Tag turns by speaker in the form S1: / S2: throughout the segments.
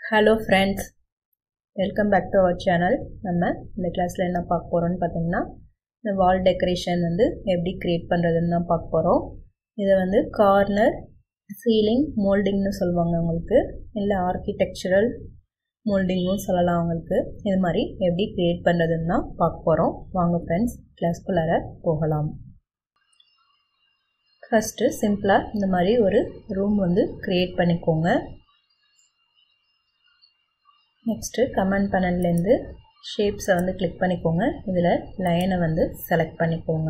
S1: hello friends welcome back to our channel நம்ம இந்த கிளாஸில் என்ன பார்க்க போகிறோம்னு பார்த்தீங்கன்னா இந்த வால் டெக்கரேஷன் வந்து எப்படி க்ரியேட் பண்ணுறதுன்னு தான் பார்க்க போகிறோம் இதை வந்து கார்னர் சீலிங் மோல்டிங்னு சொல்லுவாங்க உங்களுக்கு இல்லை ஆர்கிடெக்சரல் மோல்டிங்கும் சொல்லலாம் அவங்களுக்கு இது மாதிரி எப்படி க்ரியேட் பண்ணுறதுன்னு தான் பார்க்க போகிறோம் வாங்க ஃப்ரெண்ட்ஸ் கிளாஸ்குள்ளார போகலாம் ஃபஸ்ட்டு சிம்பிளாக இந்த மாதிரி ஒரு ரூம் வந்து க்ரியேட் பண்ணிக்கோங்க நெக்ஸ்ட்டு கமெண்ட் பேனல்லேருந்து ஷேப்ஸை வந்து கிளிக் பண்ணிக்கோங்க இதில் லைனை வந்து செலக்ட் பண்ணிக்கோங்க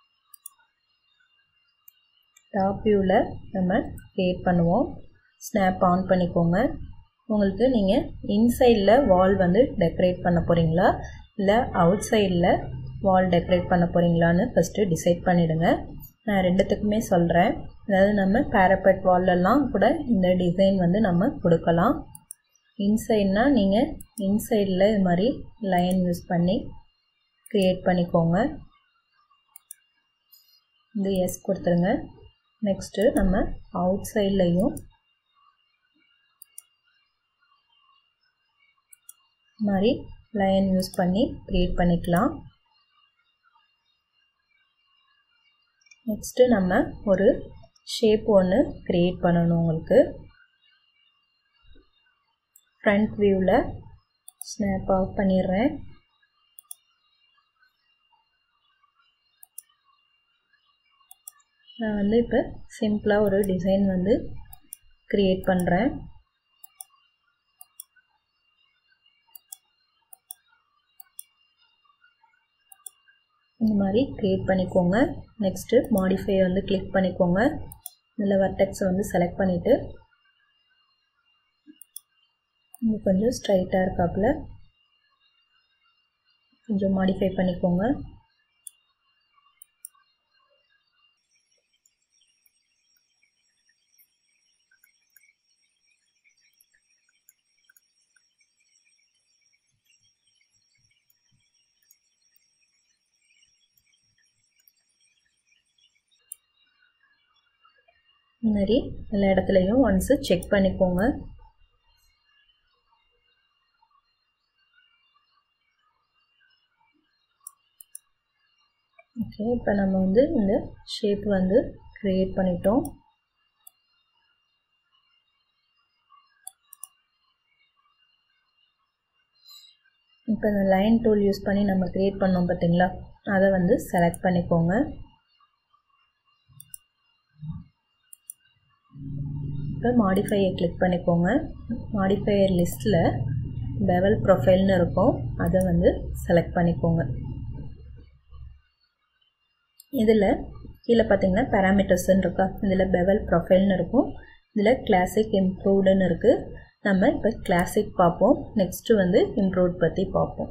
S1: டாப் வியூவில் நம்ம க்ரியேட் பண்ணுவோம் ஸ்னாப் ஆன் பண்ணிக்கோங்க உங்களுக்கு நீங்கள் இன்சைடில் வால் வந்து டெக்கரேட் பண்ண போகிறீங்களா இல்லை அவுட் சைடில் வால் டெக்கரேட் பண்ண போகிறீங்களான்னு ஃபஸ்ட்டு டிசைட் பண்ணிவிடுங்க நான் ரெண்டுத்துக்குமே சொல்கிறேன் அதாவது நம்ம பேரப்பட் வால்லெல்லாம் கூட இந்த டிசைன் வந்து நம்ம கொடுக்கலாம் இன்சைட்னா நீங்கள் இன்சைடில் இது மாதிரி லைன் யூஸ் பண்ணி க்ரியேட் பண்ணிக்கோங்க இது எஸ் கொடுத்துருங்க நெக்ஸ்ட்டு நம்ம அவுட் சைட்லேயும் மாதிரி லைன் யூஸ் பண்ணி க்ரியேட் பண்ணிக்கலாம் நெக்ஸ்ட்டு நம்ம ஒரு ஷேப் ஒன்று க்ரியேட் பண்ணணும் உங்களுக்கு ஃப்ரண்ட் வியூவில் ஸ்னாப் ஆஃப் பண்ணிடுறேன் நான் வந்து இப்போ சிம்பிளாக ஒரு டிசைன் வந்து க்ரியேட் பண்ணுறேன் இந்த மாதிரி க்ரியேட் பண்ணிக்கோங்க நெக்ஸ்ட்டு மாடிஃபை வந்து கிளிக் பண்ணிக்கோங்க இதில் வர்டெக்ஸை வந்து செலக்ட் பண்ணிவிட்டு இங்கே கொஞ்சம் ஸ்ட்ரைட்டாக இருக்காப்புல கொஞ்சம் மாடிஃபை பண்ணிக்கோங்க இந்த மாதிரி எல்லா இடத்துலையும் ஒன்ஸு செக் பண்ணிக்கோங்க ஓகே இப்போ நம்ம வந்து இந்த ஷேப் வந்து க்ரியேட் பண்ணிட்டோம் இப்போ இந்த லைன் டூல் யூஸ் பண்ணி நம்ம க்ரியேட் பண்ணோம் பார்த்தீங்களா அதை வந்து செலக்ட் பண்ணிக்கோங்க இப்போ மாடிஃபையை கிளிக் பண்ணிக்கோங்க மாடிஃபையர் லிஸ்ட்டில் பெவல் ப்ரொஃபைல்னு இருக்கும் அதை வந்து செலக்ட் பண்ணிக்கோங்க இதில் கீழே பார்த்தீங்கன்னா பேராமீட்டர்ஸ்ன்னு இருக்கா இதில் பெவல் ப்ரொஃபைல்னு இருக்கும் இதில் கிளாசிக் இம்ப்ரூவ்டுன்னு இருக்குது நம்ம இப்போ கிளாசிக் பார்ப்போம் நெக்ஸ்ட்டு வந்து இம்ப்ரூவ்ட் பற்றி பார்ப்போம்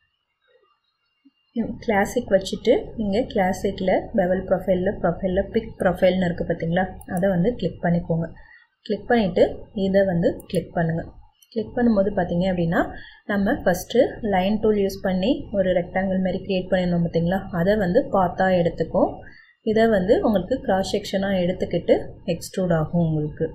S1: கிளாசிக் வச்சுட்டு இங்கே கிளாசிக்கில் பெவல் ப்ரொஃபைலில் ப்ரொஃபைலில் பிக் ப்ரொஃபைல்னு இருக்குது பார்த்தீங்களா அதை வந்து கிளிக் பண்ணிக்கோங்க கிளிக் பண்ணிவிட்டு இதை வந்து கிளிக் பண்ணுங்கள் கிளிக் பண்ணும்போது பார்த்தீங்க அப்படின்னா நம்ம ஃபஸ்ட்டு லைன் டூல் யூஸ் பண்ணி ஒரு ரெக்டாங்கிள் மாதிரி க்ரியேட் பண்ணியிருந்தோம் பார்த்தீங்களா அதை வந்து பார்த்தா எடுத்துக்கும் இதை வந்து உங்களுக்கு கிராஸ் செக்ஷனாக எடுத்துக்கிட்டு எக்ஸ்ட்ரூட் ஆகும் உங்களுக்கு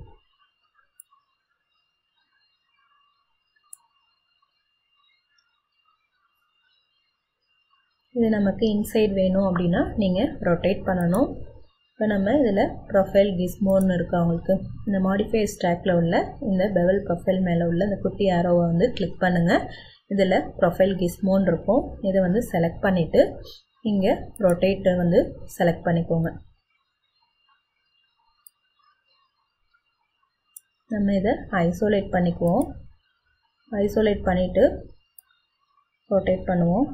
S1: இது நமக்கு இன்சைட் வேணும் அப்படின்னா நீங்கள் ரொட்டேட் பண்ணணும் இப்போ நம்ம இதில் ப்ரொஃபைல் கிஸ்மோர்னு இருக்குது அவங்களுக்கு இந்த மாடிஃபை ஸ்டாக்கில் உள்ள இந்த பெவல் ப்ரொஃபைல் மேலே உள்ள இந்த குட்டி ஆரோவை வந்து கிளிக் பண்ணுங்கள் இதில் ப்ரொஃபைல் கிஸ்மோன் இருக்கும் இதை வந்து செலக்ட் பண்ணிவிட்டு இங்கே ரொட்டேட்டை வந்து செலக்ட் பண்ணிக்கோங்க நம்ம இதை ஐசோலேட் பண்ணிக்குவோம் ஐசோலேட் பண்ணிவிட்டு ரொட்டேட் பண்ணுவோம்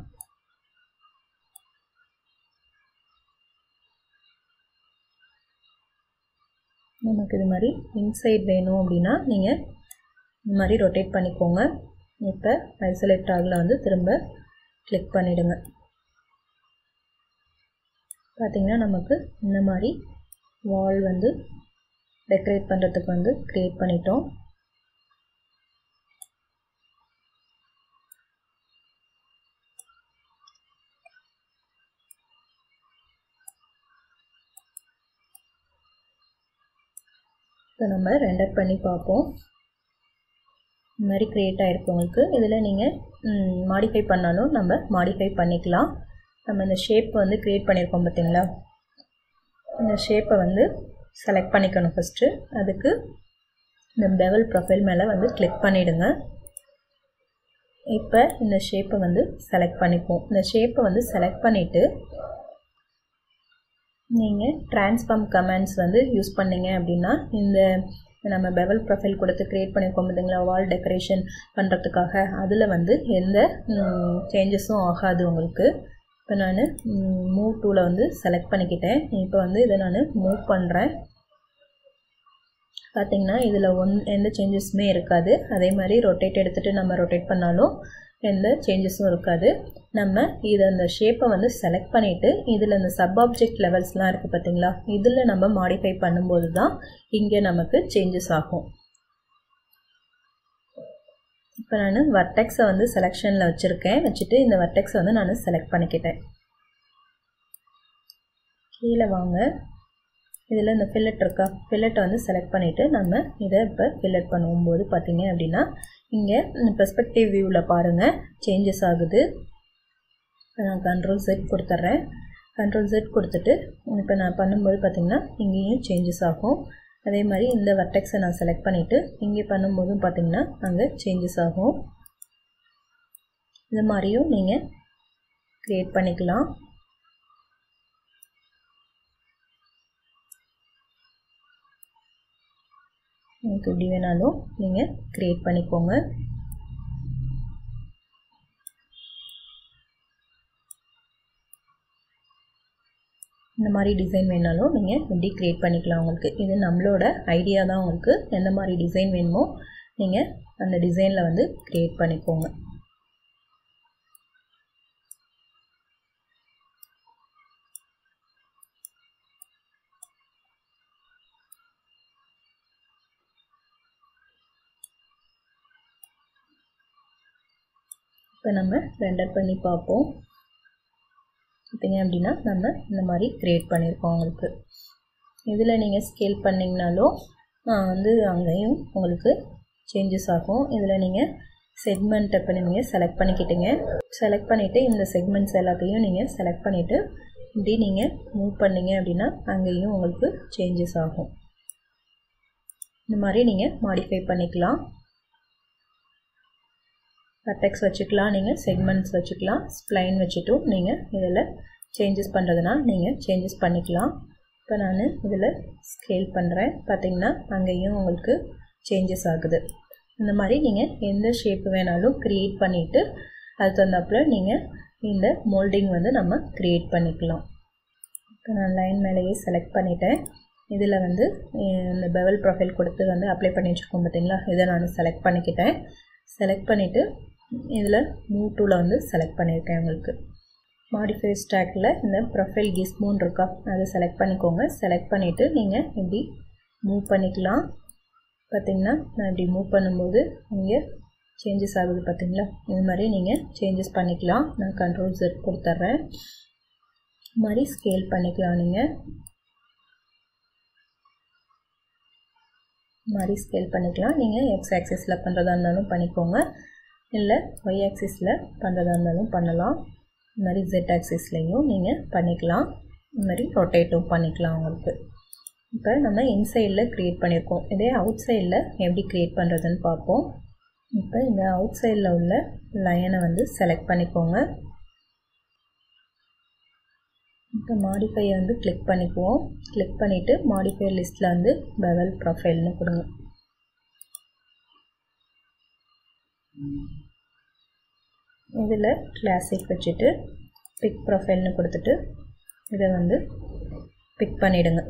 S1: நமக்கு இது மாதிரி இன்சைட் வேணும் அப்படின்னா நீங்கள் இந்த மாதிரி ரொட்டேட் பண்ணிக்கோங்க இப்போ ஐசோலேட் டாகில் வந்து திரும்ப கிளிக் பண்ணிவிடுங்க பார்த்திங்கன்னா நமக்கு இந்த மாதிரி வால் வந்து டெக்கரேட் பண்ணுறதுக்கு வந்து க்ரியேட் பண்ணிட்டோம் இப்போ நம்ம ரெண்டர் பண்ணி பார்ப்போம் இந்த மாதிரி க்ரியேட் ஆகிருக்கு உங்களுக்கு இதில் நீங்கள் மாடிஃபை பண்ணாலும் நம்ம மாடிஃபை பண்ணிக்கலாம் நம்ம இந்த ஷேப் வந்து க்ரியேட் பண்ணியிருக்கோம் பார்த்தீங்களா இந்த ஷேப்பை வந்து செலக்ட் பண்ணிக்கணும் ஃபஸ்ட்டு அதுக்கு இந்த பெவல் ப்ரொஃபைல் மேலே வந்து கிளிக் பண்ணிவிடுங்க இப்போ இந்த ஷேப்பை வந்து செலக்ட் பண்ணிப்போம் இந்த ஷேப்பை வந்து செலக்ட் பண்ணிவிட்டு நீங்கள் ட்ரான்ஸ்ஃபார்ம் கமெண்ட்ஸ் வந்து யூஸ் பண்ணிங்க அப்படின்னா இந்த நம்ம பெவல் ப்ரொஃபைல் கொடுத்து க்ரியேட் பண்ணியிருக்கோம் பார்த்தீங்களா வால் டெக்கரேஷன் பண்ணுறதுக்காக அதில் வந்து எந்த சேஞ்சஸும் ஆகாது உங்களுக்கு இப்போ நான் மூவ் டூவில் வந்து செலக்ட் பண்ணிக்கிட்டேன் இப்போ வந்து இதை நான் மூவ் பண்ணுறேன் பார்த்திங்கன்னா இதில் ஒன் எந்த சேஞ்சஸுமே இருக்காது அதே மாதிரி ரொட்டேட் எடுத்துகிட்டு நம்ம ரொட்டேட் பண்ணாலும் எந்த சேஞ்சஸும் இருக்காது நம்ம இதை அந்த ஷேப்பை வந்து செலக்ட் பண்ணிவிட்டு இதில் இந்த சப் ஆப்ஜெக்ட் லெவல்ஸ்லாம் இருக்குது பார்த்திங்களா இதில் நம்ம மாடிஃபை பண்ணும்போது தான் இங்கே நமக்கு சேஞ்சஸ் ஆகும் இப்போ நான் வர்டெக்ஸை வந்து செலெக்ஷனில் வச்சுருக்கேன் வச்சுட்டு இந்த வர்டெக்ஸை வந்து நான் செலக்ட் பண்ணிக்கிட்டேன் கீழே வாங்க இதில் இந்த ஃபில்லட் இருக்கா ஃபில்லட்டை வந்து செலக்ட் பண்ணிவிட்டு நம்ம இதை இப்போ ஃபில்லட் பண்ணும்போது பார்த்தீங்க அப்படின்னா இங்கே பெர்ஸ்பெக்டிவ் வியூவில் பாருங்கள் சேஞ்சஸ் ஆகுது நான் கண்ட்ரோல் செட் கொடுத்துட்றேன் கண்ட்ரோல் செட் கொடுத்துட்டு இப்போ நான் பண்ணும்போது பார்த்திங்கன்னா இங்கேயும் சேஞ்சஸ் ஆகும் அதே மாதிரி இந்த வர்டெக்ஸை நான் செலக்ட் பண்ணிவிட்டு இங்கே பண்ணும்போதும் பார்த்திங்கன்னா அங்கே சேஞ்சஸ் ஆகும் இது மாதிரியும் நீங்கள் க்ரியேட் பண்ணிக்கலாம் உங்களுக்கு எப்படி வேணாலும் நீங்கள் க்ரியேட் பண்ணிக்கோங்க இந்த மாதிரி டிசைன் வேணாலும் நீங்கள் எப்படி க்ரியேட் பண்ணிக்கலாம் உங்களுக்கு இது நம்மளோட ஐடியா தான் உங்களுக்கு எந்த மாதிரி டிசைன் வேணுமோ நீங்கள் அந்த டிசைனில் வந்து க்ரியேட் பண்ணிக்கோங்க இப்போ நம்ம ரெண்டர் பண்ணி பார்ப்போம் பார்த்திங்க அப்படின்னா நம்ம இந்த மாதிரி க்ரியேட் பண்ணியிருக்கோம் உங்களுக்கு இதில் நீங்கள் ஸ்கேல் பண்ணிங்கனாலும் வந்து அங்கேயும் உங்களுக்கு சேஞ்சஸ் ஆகும் இதில் நீங்கள் செக்மெண்ட் இப்போ நீங்கள் செலக்ட் பண்ணிக்கிட்டீங்க செலக்ட் பண்ணிவிட்டு இந்த செக்மெண்ட்ஸ் எல்லாத்தையும் நீங்கள் செலக்ட் பண்ணிவிட்டு இப்படி நீங்கள் மூவ் பண்ணிங்க அப்படின்னா அங்கேயும் உங்களுக்கு சேஞ்சஸ் ஆகும் இந்த மாதிரி நீங்கள் மாடிஃபை பண்ணிக்கலாம் வர்டெக்ஸ் வச்சுக்கலாம் நீங்கள் செக்மெண்ட்ஸ் வச்சுக்கலாம் ஸ்ப்ளைன் வச்சுட்டும் நீங்கள் இதில் சேஞ்சஸ் பண்ணுறதுனா நீங்கள் சேஞ்சஸ் பண்ணிக்கலாம் இப்போ நான் இதில் ஸ்கேல் பண்ணுறேன் பார்த்திங்கன்னா அங்கேயும் உங்களுக்கு சேஞ்சஸ் ஆகுது இந்த மாதிரி நீங்கள் எந்த ஷேப் வேணாலும் க்ரியேட் பண்ணிவிட்டு அது தகுந்தாப்பில் நீங்கள் இந்த மோல்டிங் வந்து நம்ம க்ரியேட் பண்ணிக்கலாம் இப்போ நான் லைன் மேலேயே செலக்ட் பண்ணிட்டேன் இதில் வந்து இந்த பெவல் ப்ரொஃபைல் கொடுத்து வந்து அப்ளை பண்ணி வச்சுருக்கோம் பார்த்தீங்களா இதை நான் செலக்ட் பண்ணிக்கிட்டேன் செலக்ட் பண்ணிவிட்டு இதில் மூவ் டூவில் வந்து செலக்ட் பண்ணியிருக்கேன் உங்களுக்கு மாடிஃபை ஸ்டாக்கில் இந்த ப்ரொஃபைல் கிஸ்மோன் இருக்கா அதை செலக்ட் பண்ணிக்கோங்க செலக்ட் பண்ணிவிட்டு நீங்கள் இப்படி மூவ் பண்ணிக்கலாம் பார்த்திங்கன்னா நான் இப்படி மூவ் பண்ணும்போது இங்கே சேஞ்சஸ் ஆகுது பார்த்திங்களா இது மாதிரி நீங்கள் சேஞ்சஸ் பண்ணிக்கலாம் நான் கண்ட்ரோல் செட் கொடுத்துட்றேன் இது மாதிரி ஸ்கேல் பண்ணிக்கலாம் நீங்கள் மாதிரி ஸ்கேல் பண்ணிக்கலாம் நீங்கள் எக்ஸ் ஆக்சிஸில் பண்ணுறதா இருந்தாலும் பண்ணிக்கோங்க இல்லை ஒய் ஆக்சிஸில் பண்ணுறதா இருந்தாலும் பண்ணலாம் இது மாதிரி ஜெட் ஆக்சிஸ்லேயும் நீங்கள் பண்ணிக்கலாம் இது மாதிரி ரொட்டேட்டும் பண்ணிக்கலாம் உங்களுக்கு இப்போ நம்ம இன்சைடில் க்ரியேட் பண்ணியிருக்கோம் இதே அவுட் சைடில் எப்படி க்ரியேட் பண்ணுறதுன்னு பார்ப்போம் இப்போ இந்த அவுட் சைடில் உள்ள லைனை வந்து செலக்ட் பண்ணிக்கோங்க இப்போ மாடிஃபையை வந்து கிளிக் பண்ணிக்குவோம் கிளிக் பண்ணிவிட்டு மாடிஃபை லிஸ்ட்டில் வந்து பெவல் ப்ரொஃபைல்னு கொடுங்க இதில் கிளாசிக் வச்சுட்டு பிக் ப்ரொஃபைல்னு கொடுத்துட்டு இதை வந்து பிக் பண்ணிவிடுங்க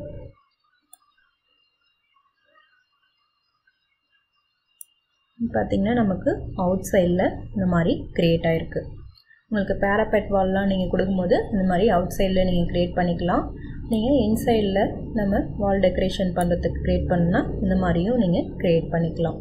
S1: பார்த்திங்கன்னா நமக்கு அவுட் சைடில் இந்த மாதிரி க்ரியேட் ஆகிருக்கு உங்களுக்கு பேராபெட் வால்லாம் நீங்கள் கொடுக்கும்போது இந்த மாதிரி அவுட் சைடில் நீங்கள் க்ரியேட் பண்ணிக்கலாம் நீங்கள் இன்சைடில் நம்ம வால் டெக்கரேஷன் பண்ணுறதுக்கு க்ரியேட் பண்ணால் இந்த மாதிரியும் நீங்கள் க்ரியேட் பண்ணிக்கலாம்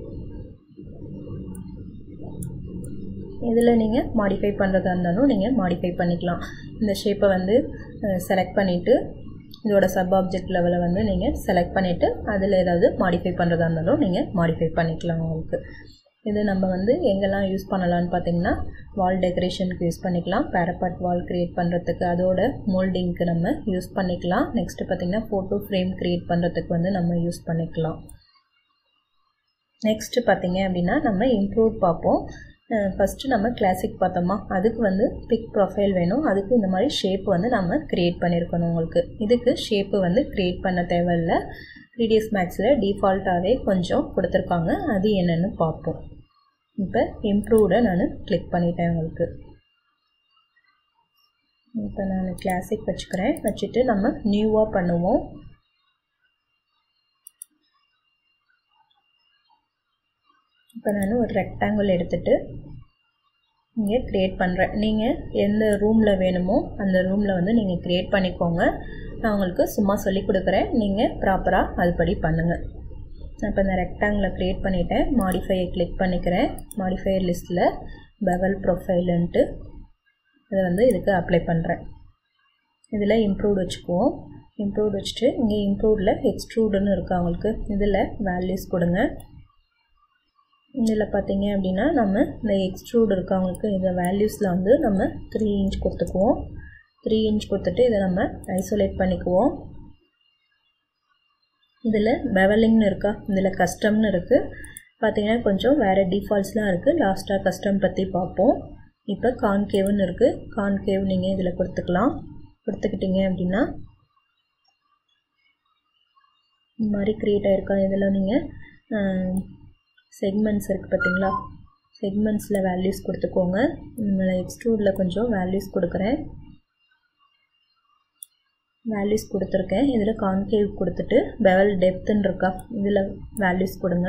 S1: இதில் நீங்கள் மாடிஃபை பண்ணுறதா இருந்தாலும் நீங்கள் மாடிஃபை பண்ணிக்கலாம் இந்த ஷேப்பை வந்து செலக்ட் பண்ணிவிட்டு இதோட சப் ஆப்ஜெக்ட் லெவலை வந்து நீங்கள் செலக்ட் பண்ணிவிட்டு அதில் ஏதாவது மாடிஃபை பண்ணுறதா இருந்தாலும் நீங்கள் மாடிஃபை பண்ணிக்கலாம் உங்களுக்கு இது நம்ம வந்து எங்கெல்லாம் யூஸ் பண்ணலான்னு பார்த்தீங்கன்னா வால் டெக்கரேஷனுக்கு யூஸ் பண்ணிக்கலாம் பேரப்பட் வால் க்ரியேட் பண்ணுறதுக்கு அதோட மோல்டிங்க்கு நம்ம யூஸ் பண்ணிக்கலாம் நெக்ஸ்ட்டு பார்த்திங்கன்னா ஃபோட்டோ ஃப்ரேம் க்ரியேட் பண்ணுறதுக்கு வந்து நம்ம யூஸ் பண்ணிக்கலாம் நெக்ஸ்ட்டு பார்த்திங்க அப்படின்னா நம்ம இம்ப்ரூவ் பார்ப்போம் ஃபஸ்ட்டு நம்ம கிளாசிக் பார்த்தோமா அதுக்கு வந்து பிக் ப்ரொஃபைல் வேணும் அதுக்கு இந்த மாதிரி ஷேப் வந்து நம்ம க்ரியேட் பண்ணியிருக்கணும் உங்களுக்கு இதுக்கு ஷேப்பு வந்து க்ரியேட் பண்ண தேவையில்லை த்ரீடிஎஸ் மேக்ஸில் டிஃபால்ட்டாகவே கொஞ்சம் கொடுத்துருக்காங்க அது என்னென்னு பார்ப்போம் இப்போ இம்ப்ரூவ்டை நான் கிளிக் பண்ணிட்டேன் உங்களுக்கு இப்போ நான் கிளாசிக் வச்சுக்கிறேன் வச்சுட்டு நம்ம நியூவாக பண்ணுவோம் இப்போ நான் ஒரு ரெக்டாங்கிள் எடுத்துகிட்டு இங்கே க்ரியேட் பண்ணுறேன் நீங்கள் எந்த ரூமில் வேணுமோ அந்த ரூமில் வந்து நீங்கள் க்ரியேட் பண்ணிக்கோங்க நான் உங்களுக்கு சும்மா சொல்லி கொடுக்குறேன் நீங்கள் ப்ராப்பராக அதுபடி பண்ணுங்கள் நான் இப்போ இந்த ரெக்டாங்கிளை க்ரியேட் பண்ணிவிட்டேன் மாடிஃபையை கிளிக் பண்ணிக்கிறேன் மாடிஃபையர் லிஸ்ட்டில் பெவல் ப்ரொஃபைலுன்ட்டு இதை வந்து இதுக்கு அப்ளை பண்ணுறேன் இதில் இம்ப்ரூவ்ட் வச்சுக்குவோம் இம்ப்ரூவ்ட் வச்சுட்டு இங்கே இம்ப்ரூவ்டில் எக்ஸ்ட்ரூடுன்னு இருக்குது அவங்களுக்கு இதில் வேல்யூஸ் கொடுங்க இதில் பார்த்தீங்க அப்படின்னா நம்ம இந்த எக்ஸ்ட்ரூட் இருக்கவங்களுக்கு இந்த வேல்யூஸில் வந்து நம்ம த்ரீ இன்ச் கொடுத்துக்குவோம் த்ரீ இன்ச் கொடுத்துட்டு இதை நம்ம ஐசோலேட் பண்ணிக்குவோம் இதில் பெவலிங்னு இருக்கா இதில் கஸ்டம்னு இருக்குது பார்த்தீங்கன்னா கொஞ்சம் வேறு டிஃபால்ட்ஸ்லாம் இருக்குது லாஸ்ட்டாக கஸ்டம் பற்றி பார்ப்போம் இப்போ கான்கேவ்னு இருக்குது கான்கேவ் நீங்கள் இதில் கொடுத்துக்கலாம் கொடுத்துக்கிட்டீங்க அப்படின்னா இந்த மாதிரி க்ரியேட் ஆகிருக்கா இதில் நீங்கள் செக்மெண்ட்ஸ் இருக்குது பார்த்தீங்களா செக்மெண்ட்ஸில் வேல்யூஸ் கொடுத்துக்கோங்க இதில் எக்ஸ்ட்ரூடில் கொஞ்சம் வேல்யூஸ் கொடுக்குறேன் வேல்யூஸ் கொடுத்துருக்கேன் இதில் கான்கேவ் கொடுத்துட்டு பெவல் டெப்த்துன்னு இருக்கா இதில் வேல்யூஸ் கொடுங்க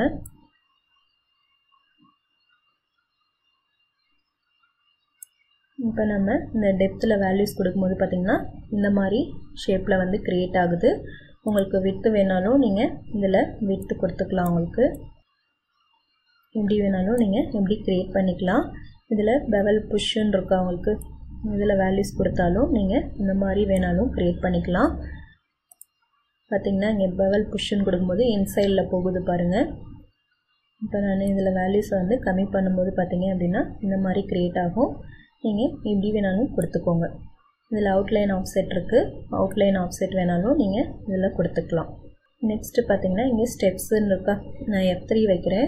S1: இப்போ நம்ம இந்த டெப்த்தில் வேல்யூஸ் கொடுக்கும்போது பார்த்திங்கன்னா இந்த மாதிரி ஷேப்பில் வந்து க்ரியேட் ஆகுது உங்களுக்கு வித்து வேணாலும் நீங்கள் இதில் வித்து கொடுத்துக்கலாம் உங்களுக்கு எப்படி வேணாலும் நீங்கள் எப்படி க்ரியேட் பண்ணிக்கலாம் இதில் பெவல் புஷ்ஷுன்னு இருக்கா உங்களுக்கு இதில் வேல்யூஸ் கொடுத்தாலும் நீங்கள் இந்த மாதிரி வேணாலும் க்ரியேட் பண்ணிக்கலாம் பார்த்திங்கன்னா இங்கே பெவல் புஷ்ஷுன்னு கொடுக்கும்போது இன்சைடில் போகுது பாருங்கள் இப்போ நான் இதில் வேல்யூஸை வந்து கம்மி பண்ணும்போது பார்த்தீங்க அப்படின்னா இந்த மாதிரி க்ரியேட் ஆகும் நீங்கள் எப்படி வேணாலும் கொடுத்துக்கோங்க இதில் அவுட்லைன் ஆஃப்செட் இருக்குது அவுட்லைன் ஆஃப்செட் வேணாலும் நீங்கள் இதில் கொடுத்துக்கலாம் நெக்ஸ்ட்டு பார்த்தீங்கன்னா இங்கே ஸ்டெப்ஸுன்னு இருக்கா நான் எஃப் த்ரீ வைக்கிறேன்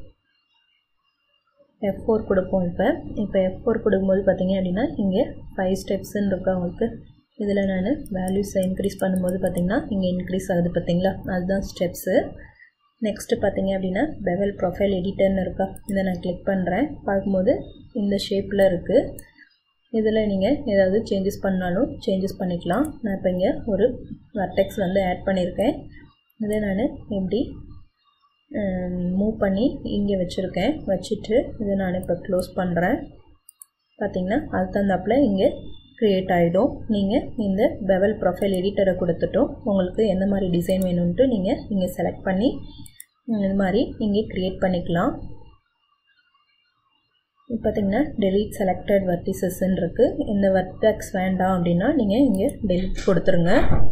S1: எஃப் ஃபோர் கொடுப்போம் இப்போ இப்போ எஃப் ஃபோர் கொடுக்கும்போது பார்த்தீங்க அப்படின்னா இங்கே ஃபைவ் ஸ்டெப்ஸுன்னு இருக்கா உங்களுக்கு இதில் நான் வேல்யூஸை இன்க்ரீஸ் பண்ணும்போது பார்த்திங்கன்னா இங்கே இன்க்ரீஸ் ஆகுது பார்த்தீங்களா அதுதான் ஸ்டெப்ஸு நெக்ஸ்ட்டு பார்த்தீங்க அப்படின்னா பெவல் ப்ரொஃபைல் எடிட்டர்னு இருக்கா இதை நான் கிளிக் பண்ணுறேன் பார்க்கும்போது இந்த ஷேப்பில் இருக்குது இதில் நீங்கள் ஏதாவது சேஞ்சஸ் பண்ணாலும் சேஞ்சஸ் பண்ணிக்கலாம் நான் இப்போ இங்கே ஒரு வர்டெக்ஸ் வந்து ஆட் பண்ணியிருக்கேன் இதை நான் எப்படி மூவ் பண்ணி இங்கே வச்சுருக்கேன் வச்சுட்டு இதை நான் இப்போ க்ளோஸ் பண்ணுறேன் பார்த்திங்கன்னா அது தந்தாப்பில் இங்கே க்ரியேட் ஆகிடும் நீங்கள் இந்த பெவல் ப்ரொஃபைல் எடிட்டரை கொடுத்துட்டும் உங்களுக்கு எந்த மாதிரி டிசைன் வேணும்ன்ட்டு நீங்கள் இங்கே செலக்ட் பண்ணி இது மாதிரி இங்கே க்ரியேட் பண்ணிக்கலாம் பார்த்திங்கன்னா டெலீட் செலக்டட் வர்டிசஸ்ன்னு இருக்குது இந்த வர்டெக்ஸ் வேண்டாம் அப்படின்னா நீங்கள் இங்கே டெலீட் கொடுத்துருங்க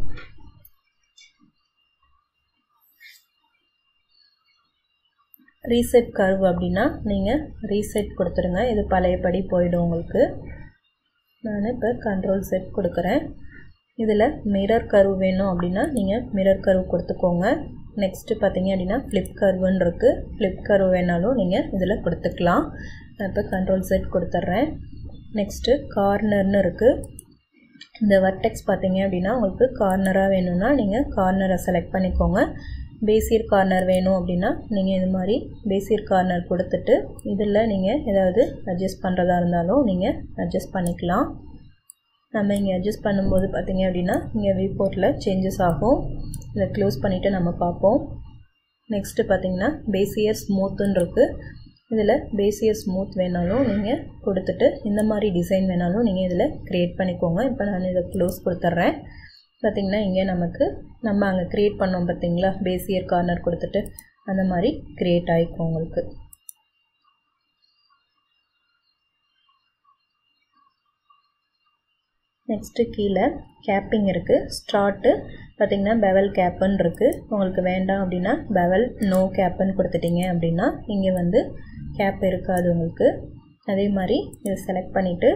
S1: ரீசெட் கர்வ் அப்படின்னா நீங்கள் ரீசெட் கொடுத்துருங்க இது பழையபடி போயிடும் உங்களுக்கு நான் இப்போ கண்ட்ரோல் செட் கொடுக்குறேன் இதில் மிரர் கர்வ் வேணும் அப்படின்னா நீங்கள் மிரர் கர்வ் கொடுத்துக்கோங்க நெக்ஸ்ட்டு பார்த்தீங்க அப்படின்னா ஃப்ளிப் கர்வுன்னு இருக்குது ஃப்ளிப் கர்வ் வேணாலும் நீங்கள் இதில் கொடுத்துக்கலாம் நான் இப்போ கண்ட்ரோல் செட் கொடுத்துட்றேன் நெக்ஸ்ட்டு கார்னர்னு இருக்குது இந்த வர்டெக்ஸ் பார்த்தீங்க அப்படின்னா உங்களுக்கு கார்னராக வேணும்னா நீங்கள் கார்னரை செலக்ட் பண்ணிக்கோங்க பேசியர் கார்னர் வேணும் அப்படின்னா நீங்கள் இது மாதிரி பேசியர் கார்னர் கொடுத்துட்டு இதில் நீங்கள் ஏதாவது அட்ஜஸ்ட் பண்ணுறதா இருந்தாலும் நீங்கள் அட்ஜஸ்ட் பண்ணிக்கலாம் நம்ம இங்கே அட்ஜஸ்ட் பண்ணும்போது பார்த்தீங்க அப்படின்னா இங்கே விபோர்ட்டில் சேஞ்சஸ் ஆகும் இதை க்ளோஸ் பண்ணிவிட்டு நம்ம பார்ப்போம் நெக்ஸ்ட்டு பார்த்தீங்கன்னா பேசியர் ஸ்மூத்துன்னு இருக்குது இதில் பேசியர் ஸ்மூத் வேணாலும் நீங்கள் கொடுத்துட்டு இந்த மாதிரி டிசைன் வேணாலும் நீங்கள் இதில் க்ரியேட் பண்ணிக்கோங்க இப்போ நான் இதை க்ளோஸ் கொடுத்துட்றேன் பார்த்திங்கன்னா இங்கே நமக்கு நம்ம அங்கே க்ரியேட் பண்ணோம் பார்த்திங்களா பேசியர் கார்னர் கொடுத்துட்டு அந்த மாதிரி க்ரியேட் ஆகிக்கும் உங்களுக்கு நெக்ஸ்ட்டு கீழே கேப்பிங் இருக்குது ஸ்டார்ட்டு பார்த்திங்கன்னா பெவல் கேப்புன்னு இருக்குது உங்களுக்கு வேண்டாம் அப்படின்னா பெவல் நோ கேப்புன்னு கொடுத்துட்டீங்க அப்படின்னா இங்கே வந்து கேப் இருக்காது உங்களுக்கு அதே மாதிரி இதை செலக்ட் பண்ணிவிட்டு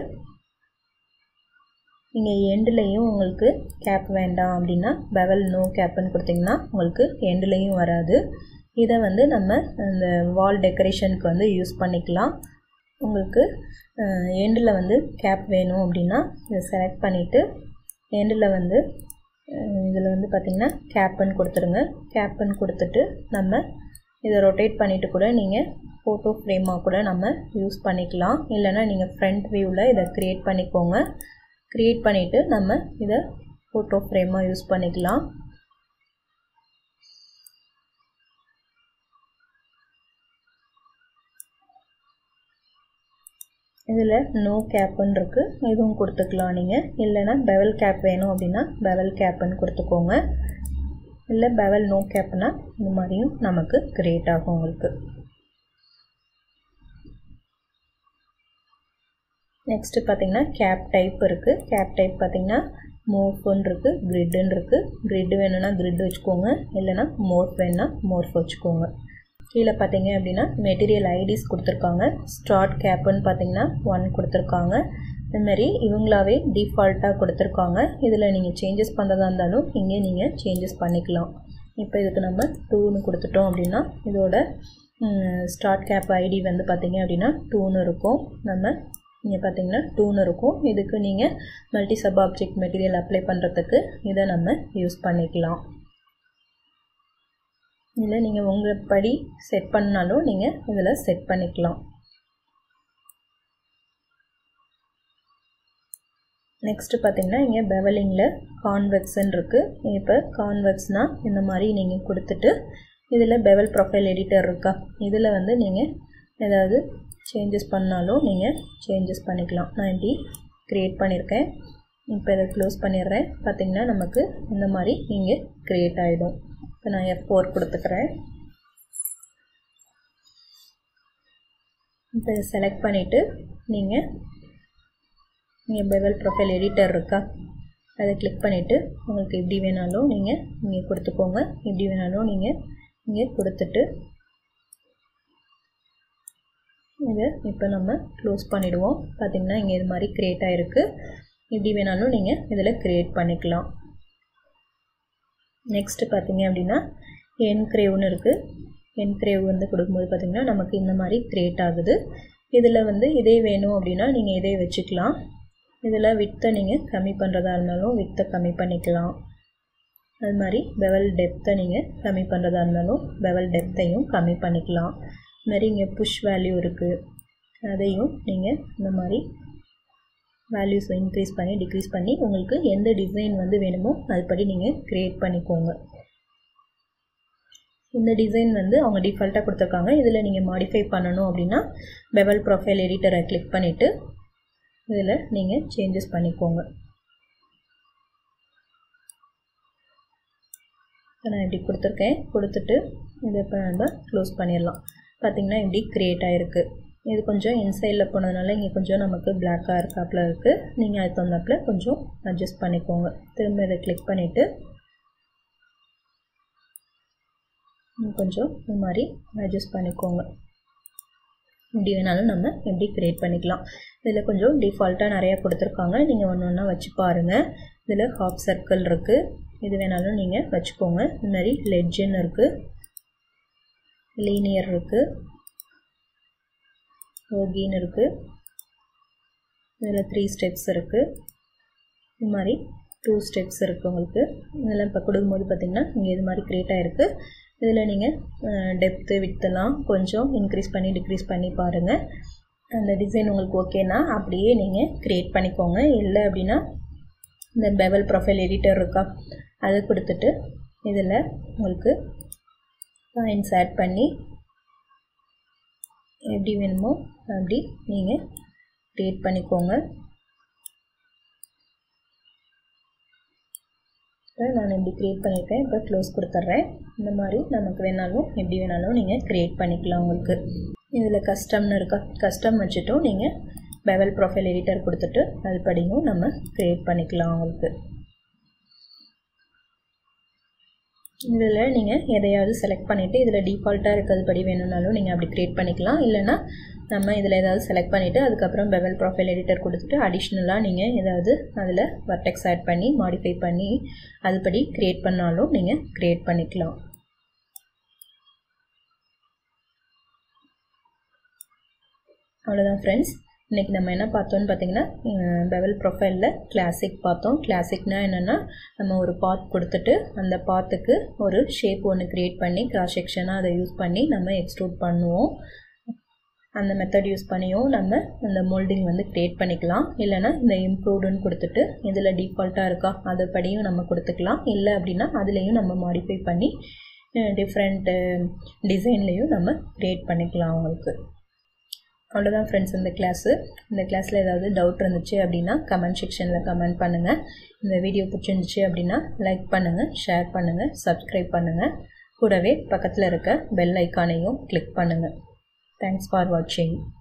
S1: நீங்கள் எண்டுலேயும் உங்களுக்கு கேப் வேண்டாம் அப்படின்னா பெவல் நோ கேப்புன்னு கொடுத்திங்கன்னா உங்களுக்கு எண்டுலேயும் வராது இதை வந்து நம்ம இந்த வால் டெக்கரேஷனுக்கு வந்து யூஸ் பண்ணிக்கலாம் உங்களுக்கு எண்டில் வந்து கேப் வேணும் அப்படின்னா இதை செலக்ட் பண்ணிவிட்டு எண்டில் வந்து இதில் வந்து பார்த்திங்கன்னா கேப்புன்னு கொடுத்துருங்க கேப்புன்னு கொடுத்துட்டு நம்ம இதை ரொட்டேட் பண்ணிவிட்டு கூட நீங்கள் ஃபோட்டோ ஃப்ரேமாக கூட நம்ம யூஸ் பண்ணிக்கலாம் இல்லைனா நீங்கள் ஃப்ரண்ட் வியூவில் இதை க்ரியேட் பண்ணிக்கோங்க க்ரியேட் பண்ணிவிட்டு நம்ம இதை ஃபோட்டோ ஃப்ரேமாக யூஸ் பண்ணிக்கலாம் இதில் நோ கேப்புன்னு இருக்குது இதுவும் கொடுத்துக்கலாம் நீங்கள் இல்லைனா பெவல் கேப் வேணும் அப்படின்னா பெவல் கேப்புன்னு கொடுத்துக்கோங்க இல்லை பெவல் நோ கேப்னா இந்த மாதிரியும் நமக்கு க்ரியேட் ஆகும் உங்களுக்கு நெக்ஸ்ட்டு பார்த்திங்கன்னா கேப் டைப் இருக்குது கேப் டைப் பார்த்திங்கன்னா மோர்ஃபுன்னு இருக்குது க்ரிட்டுன்னு இருக்குது க்ரிட்டு வேணும்னா க்ரிட் வச்சுக்கோங்க இல்லைனா மோர்ஃப் வேணுன்னா மோர்ஃப் வச்சுக்கோங்க கீழே பார்த்தீங்க அப்படின்னா மெட்டீரியல் ஐடிஸ் கொடுத்துருக்காங்க ஸ்டார்ட் கேப்புன்னு பார்த்தீங்கன்னா ஒன் கொடுத்துருக்காங்க இதுமாரி இவங்களாவே டிஃபால்ட்டாக கொடுத்துருக்காங்க இதில் நீங்கள் சேஞ்சஸ் பண்ணுறதா இருந்தாலும் இங்கே நீங்கள் சேஞ்சஸ் பண்ணிக்கலாம் இப்போ இதுக்கு நம்ம டூன்னு கொடுத்துட்டோம் அப்படின்னா இதோட ஸ்டார்ட் கேப் ஐடி வந்து பார்த்திங்க அப்படின்னா டூன்னு இருக்கும் நம்ம இங்கே பார்த்தீங்கன்னா டூன்னு இருக்கும் இதுக்கு நீங்கள் multi sub object material apply பண்ணுறதுக்கு இதை நம்ம யூஸ் பண்ணிக்கலாம் இல்லை நீங்கள் உங்கள் படி செட் பண்ணாலும் நீங்கள் இதில் செட் பண்ணிக்கலாம் நெக்ஸ்ட்டு பார்த்தீங்கன்னா இங்கே பெவலிங்கில் கான்வெக்ஸ்ன்னு இருக்குது இப்போ கான்வெக்ஸ்னால் இந்த மாதிரி நீங்கள் கொடுத்துட்டு இதில் பெவல் ப்ரொஃபைல் எடிட்டர் இருக்கா இதில் வந்து நீங்கள் ஏதாவது சேஞ்சஸ் பண்ணாலும் நீங்கள் சேஞ்சஸ் பண்ணிக்கலாம் நான் இப்படி க்ரியேட் பண்ணியிருக்கேன் இப்போ இதை க்ளோஸ் பண்ணிடுறேன் பார்த்திங்கன்னா நமக்கு இந்த மாதிரி இங்கே க்ரியேட் ஆகிடும் இப்போ நான் எஃப் ஃபோர் கொடுத்துக்கிறேன் இப்போ இதை செலக்ட் பண்ணிவிட்டு நீங்கள் இங்கே பெவல் ப்ரொஃபைல் எடிட்டர் இருக்கா அதை கிளிக் பண்ணிவிட்டு உங்களுக்கு எப்படி வேணாலும் நீங்கள் இங்கே கொடுத்துக்கோங்க எப்படி வேணாலும் நீங்கள் இங்கே கொடுத்துட்டு இதை இப்போ நம்ம க்ளோஸ் பண்ணிவிடுவோம் பார்த்திங்கன்னா இங்கே இது மாதிரி க்ரியேட் ஆகிருக்கு எப்படி வேணாலும் நீங்கள் இதில் க்ரியேட் பண்ணிக்கலாம் நெக்ஸ்ட்டு பார்த்தீங்க அப்படின்னா என்க்ரேவ்னு இருக்குது என்க்ரேவ் வந்து கொடுக்கும்போது பார்த்திங்கன்னா நமக்கு இந்த மாதிரி க்ரியேட் ஆகுது இதில் வந்து இதே வேணும் அப்படின்னா நீங்கள் இதே வச்சுக்கலாம் இதில் வித்தை நீங்கள் கம்மி பண்ணுறதா இருந்தாலும் வித்தை கம்மி பண்ணிக்கலாம் அது மாதிரி பெவல் டெப்த்தை நீங்கள் கம்மி பண்ணுறதா இருந்தாலும் பெவல் டெப்த்தையும் கம்மி பண்ணிக்கலாம் இது மாதிரி இங்கே புஷ் வேல்யூ இருக்குது அதையும் நீங்கள் இந்த மாதிரி வேல்யூஸ் இன்க்ரீஸ் பண்ணி டிக்ரீஸ் பண்ணி உங்களுக்கு எந்த டிசைன் வந்து வேணுமோ அதுபடி நீங்கள் க்ரியேட் பண்ணிக்கோங்க இந்த டிசைன் வந்து அவங்க டிஃபால்ட்டாக கொடுத்துருக்காங்க இதில் நீங்கள் மாடிஃபை பண்ணணும் அப்படின்னா பெவல் ப்ரொஃபைல் எடிட்டரை கிளிக் பண்ணிவிட்டு இதில் நீங்கள் சேஞ்சஸ் பண்ணிக்கோங்க இப்போ நான் இப்படி கொடுத்துருக்கேன் கொடுத்துட்டு இதை இப்போ நம்ம க்ளோஸ் பண்ணிடலாம் பார்த்திங்கன்னா இப்படி க்ரியேட் ஆகிருக்கு இது கொஞ்சம் இன்சைடில் போனதுனால இங்கே கொஞ்சம் நமக்கு பிளாக்காக இருக்காப்பில் இருக்குது நீங்கள் அது தகுந்தாப்பில் கொஞ்சம் அட்ஜஸ்ட் பண்ணிக்கோங்க திரும்ப இதை கிளிக் பண்ணிவிட்டு கொஞ்சம் இந்த மாதிரி அட்ஜஸ்ட் பண்ணிக்கோங்க எப்படி வேணாலும் நம்ம எப்படி க்ரியேட் பண்ணிக்கலாம் இதில் கொஞ்சம் டிஃபால்ட்டாக நிறையா கொடுத்துருக்காங்க நீங்கள் ஒன்று ஒன்றா வச்சு பாருங்கள் இதில் ஹாஃப் சர்க்கிள் இருக்குது இது வேணாலும் நீங்கள் வச்சுக்கோங்க இந்த மாதிரி லெட்ஜுன்னு இருக்குது லீனியர் இருக்குது ஓகின்னு இருக்குது இதில் த்ரீ ஸ்டெப்ஸ் இருக்குது இது மாதிரி டூ ஸ்டெப்ஸ் இருக்குது உங்களுக்கு இதெல்லாம் இப்போ கொடுக்கும்போது பார்த்திங்கன்னா இங்கே இது மாதிரி க்ரியேட் ஆகிருக்கு இதில் நீங்கள் டெப்த்து வித்தெல்லாம் கொஞ்சம் இன்க்ரீஸ் பண்ணி டிக்ரீஸ் பண்ணி பாருங்கள் அந்த டிசைன் உங்களுக்கு ஓகேனா அப்படியே நீங்கள் க்ரியேட் பண்ணிக்கோங்க இல்லை அப்படின்னா இந்த பெவல் ப்ரொஃபைல் எடிட்டர் இருக்கா அதை கொடுத்துட்டு இதில் உங்களுக்கு பாயிண்ட்ஸ் ஆட் பண்ணி எப்படி வேணுமோ அப்படி நீங்கள் க்ரியேட் பண்ணிக்கோங்க நான் இப்படி க்ரியேட் பண்ணியிருக்கேன் இப்போ க்ளோஸ் கொடுத்துட்றேன் இந்த மாதிரி நமக்கு வேணாலும் எப்படி வேணாலும் நீங்கள் க்ரியேட் பண்ணிக்கலாம் உங்களுக்கு இதில் கஸ்டம்னு இருக்கா கஸ்டம் வச்சுட்டும் நீங்கள் பெவல் ப்ரொஃபைல் எடிட்டர் கொடுத்துட்டு அதுபடியும் நம்ம க்ரியேட் பண்ணிக்கலாம் உங்களுக்கு இதில் நீங்கள் எதையாவது செலக்ட் பண்ணிவிட்டு இதில் டிஃபால்ட்டாக இருக்கிறது படி வேணும்னாலும் நீங்கள் அப்படி க்ரியேட் பண்ணிக்கலாம் இல்லைனா நம்ம இதில் ஏதாவது செலக்ட் பண்ணிவிட்டு அதுக்கப்புறம் பெவல் ப்ரொஃபைல் எடிட்டர் கொடுத்துட்டு அடிஷ்னலாக நீங்கள் ஏதாவது அதில் வர்டெக்ஸ் ஆட் பண்ணி மாடிஃபை பண்ணி அதுபடி க்ரியேட் பண்ணாலும் நீங்கள் க்ரியேட் பண்ணிக்கலாம் அவ்வளோதான் ஃப்ரெண்ட்ஸ் இன்றைக்கி நம்ம என்ன பார்த்தோம்னு பார்த்தீங்கன்னா பெவல் ப்ரொஃபைலில் கிளாசிக் பார்த்தோம் கிளாசிக்னால் என்னென்னா நம்ம ஒரு பாத் கொடுத்துட்டு அந்த பாத்துக்கு ஒரு ஷேப் ஒன்று க்ரியேட் பண்ணி கிராஸ் செக்ஷனாக அதை யூஸ் பண்ணி நம்ம எக்ஸ்ட்ரூட் பண்ணுவோம் அந்த மெத்தட் யூஸ் பண்ணியும் நம்ம அந்த மோல்டிங் வந்து க்ரியேட் பண்ணிக்கலாம் இல்லைனா இந்த இம்ப்ரூவ்டுன்னு கொடுத்துட்டு இதில் டிஃபால்ட்டாக இருக்கா அதை படியும் நம்ம கொடுத்துக்கலாம் இல்லை அப்படின்னா அதுலேயும் நம்ம மாடிஃபை பண்ணி டிஃப்ரெண்ட்டு டிசைன்லேயும் நம்ம க்ரியேட் பண்ணிக்கலாம் அவங்களுக்கு அவ்வளோதான் ஃப்ரெண்ட்ஸ் இந்த கிளாஸு இந்த கிளாஸில் ஏதாவது டவுட் இருந்துச்சு அப்படின்னா கமெண்ட் செக்ஷனில் கமெண்ட் பண்ணுங்கள் இந்த வீடியோ பிடிச்சிருந்துச்சு அப்படின்னா லைக் பண்ணுங்கள் ஷேர் பண்ணுங்கள் சப்ஸ்கிரைப் பண்ணுங்கள் கூடவே பக்கத்தில் இருக்க பெல் ஐக்கானையும் கிளிக் பண்ணுங்கள் தேங்க்ஸ் ஃபார் வாட்சிங்